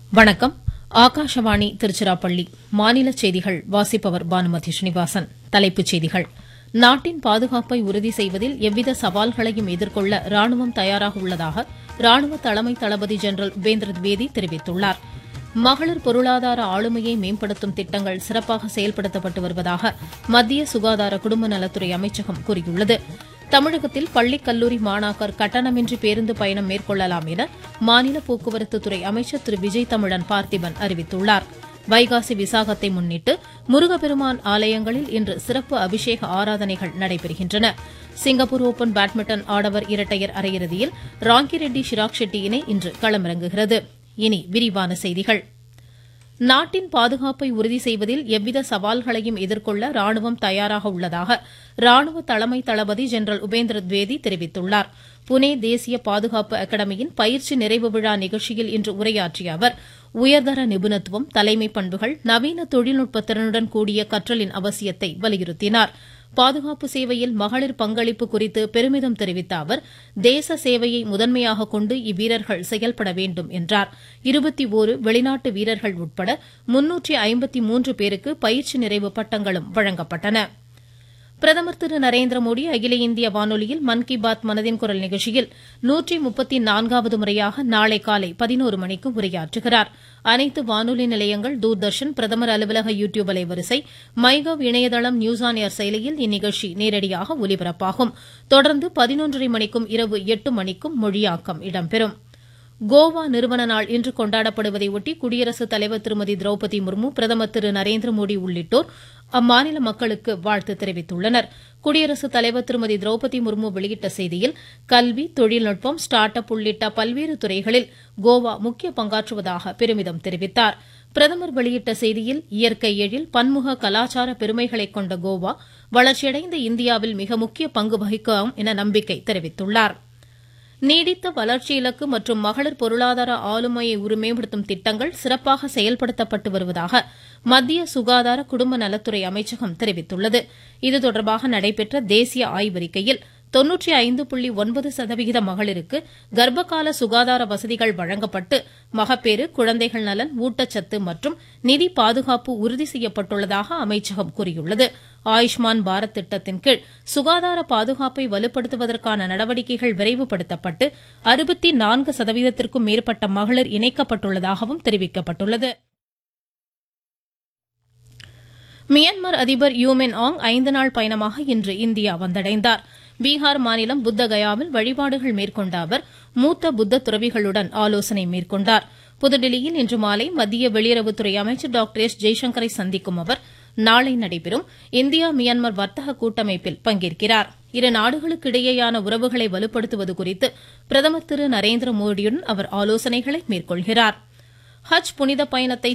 வணக்கம் ஆகாஷவாணி திருச்சிராப்பள்ளி மாநில செய்திகள் வாசிப்பவர் பானுமதி ஸ்ரீனிவாசன் தலைப்புச் செய்திகள் நாட்டின் பாதுகாப்பை உறுதி செய்வதில் எவ்வித சவால்களையும் எதிர்கொள்ள ராணுவம் தயாராக உள்ளதாக ராணுவ தலைமை தளபதி ஜெனரல் உபேந்திர திவேதி தெரிவித்துள்ளார் மகளிர் பொருளாதார ஆளுமையை மேம்படுத்தும் திட்டங்கள் சிறப்பாக செயல்படுத்தப்பட்டு வருவதாக மத்திய சுகாதார குடும்ப நலத்துறை அமைச்சகம் கூறியுள்ளது தமிழகத்தில் பள்ளி கல்லூரி மாணாக்கர் கட்டணமின்றி பேருந்து பயணம் மேற்கொள்ளலாம் என மாநில போக்குவரத்து துறை அமைச்சர் திரு விஜய் தமிழன் பார்த்திபன் அறிவித்துள்ளார் வைகாசி விசாகத்தை முன்னிட்டு முருகப்பெருமான் ஆலயங்களில் இன்று சிறப்பு அபிஷேக ஆராதனைகள் நடைபெறுகின்றன சிங்கப்பூர் ஓபன் பேட்மிண்டன் ஆடவர் இரட்டையர் அரையிறுதியில் ராங்கிரெட்டி ஷிராக் ஷெட்டி இணை இன்று களமிறங்குகிறது இனி விரிவான செய்திகள் நாட்டின் பாதுகாப்பை உறுதி செய்வதில் எவ்வித சவால்களையும் எதிர்கொள்ள ராணுவம் தயாராக உள்ளதாக ராணுவ தலைமை தளபதி ஜெனரல் உபேந்திர திவேதி தெரிவித்துள்ளார் புனே தேசிய பாதுகாப்பு அகாடமியின் பயிற்சி நிறைவு விழா நிகழ்ச்சியில் இன்று உரையாற்றிய அவர் உயர்தர நிபுணத்துவம் தலைமை பண்புகள் நவீன தொழில்நுட்ப திறனுடன் கூடிய கற்றலின் அவசியத்தை வலியுறுத்தினார் பாதுகாப்பு சேவையில் மகளிர் பங்களிப்பு குறித்து பெருமிதம் தெரிவித்த அவர் தேச சேவையை முதன்மையாக கொண்டு இவ்வீரர்கள் செயல்பட வேண்டும் என்றார் இருபத்தி ஓரு வெளிநாட்டு வீரர்கள் உட்பட முன்னூற்றி ஐம்பத்தி மூன்று பேருக்கு பயிற்சி நிறைவு பட்டங்களும் வழங்கப்பட்டன பிரதமர் திரு நரேந்திர மோடி அகில இந்திய வானொலியில் மன் கி பாத் மனதின் குரல் நிகழ்ச்சியில் நூற்றி முப்பத்தி நான்காவது முறையாக நாளை காலை பதினோரு மணிக்கு உரையாற்றுகிறார் அனைத்து வானொலி நிலையங்கள் தூர்தர்ஷன் பிரதமர் அலுவலக யூ டியூப் அலைவரிசை மைகவ் இணையதளம் நியூஸ் ஆன் ஏர் செயலியில் இந்நிகழ்ச்சி நேரடியாக ஒலிபரப்பாகும் தொடர்ந்து பதினொன்றரை மணிக்கும் இரவு எட்டு மணிக்கும் மொழியாக்கம் இடம்பெறும் கோவா நிறுவன நாள் இன்று கொண்டாடப்படுவதை ஒட்டி குடியரசுத் தலைவர் திருமதி திரௌபதி முர்மு பிரதமர் திரு நரேந்திர மோடி உள்ளிட்டோர் அம்மாநில மக்களுக்கு வாழ்த்து தெரிவித்துள்ளனர் குடியரசுத் தலைவர் திருமதி திரௌபதி முர்மு வெளியிட்ட செய்தியில் கல்வி தொழில்நுட்பம் ஸ்டார்ட் அப் உள்ளிட்ட பல்வேறு துறைகளில் கோவா முக்கிய பங்காற்றுவதாக பெருமிதம் தெரிவித்தார் பிரதமர் வெளியிட்ட செய்தியில் இயற்கை எழில் பன்முக கலாச்சார பெருமைகளை கொண்ட கோவா வளர்ச்சியடைந்த இந்தியாவில் மிக முக்கிய பங்கு வகிக்கும் என நம்பிக்கை தெரிவித்துள்ளாா் நீடித்த வளர்ச்சி இலக்கு மற்றும் மகளிர் பொருளாதார ஆளுமையை மேம்படுத்தும் திட்டங்கள் சிறப்பாக செயல்படுத்தப்பட்டு வருவதாக மத்திய சுகாதார குடும்ப நலத்துறை அமைச்சகம் தெரிவித்துள்ளது இது தொடர்பாக நடைபெற்ற தேசிய ஆய்வறிக்கையில் தொன்னூற்றி ஐந்து புள்ளி ஒன்பது சதவிகித மகளிருக்கு கர்ப்பகால சுகாதார வசதிகள் வழங்கப்பட்டு மகப்பேறு குழந்தைகள் நலன் ஊட்டச்சத்து மற்றும் நிதி பாதுகாப்பு உறுதி செய்யப்பட்டுள்ளதாக அமைச்சகம் கூறியுள்ளது ஆயுஷ்மான் பாரத் திட்டத்தின் கீழ் சுகாதார பாதுகாப்பை வலுப்படுத்துவதற்கான நடவடிக்கைகள் விரைவுபடுத்தப்பட்டு அறுபத்தி நான்கு சதவீதத்திற்கும் மேற்பட்ட மகளிர் இணைக்கப்பட்டுள்ளதாகவும் தெரிவிக்கப்பட்டுள்ளது மியான்மர் அதிபர் யூமின் ஆங் ஐந்து நாள் பயணமாக இன்று இந்தியா வந்தடைந்தார் பீகார் மாநிலம் புத்தகயாவில் வழிபாடுகள் மேற்கொண்ட அவர் மூத்த புத்த துறவிகளுடன் ஆலோசனை மேற்கொண்டார் புதுடில்லியில் இன்று மாலை மத்திய வெளியுறவுத்துறை அமைச்சர் டாக்டர் எஸ் ஜெய்சங்கரை சந்திக்கும் அவர் நாளை நடைபெறும் இந்தியா மியான்மர் வர்த்தக கூட்டமைப்பில் பங்கேற்கிறார் இரு நாடுகளுக்கு இடையேயான உறவுகளை வலுப்படுத்துவது குறித்து பிரதமர் திரு நரேந்திர மோடியுடன் அவர் ஆலோசனைகளை மேற்கொள்கிறார் ஹஜ் புனித பயணத்தை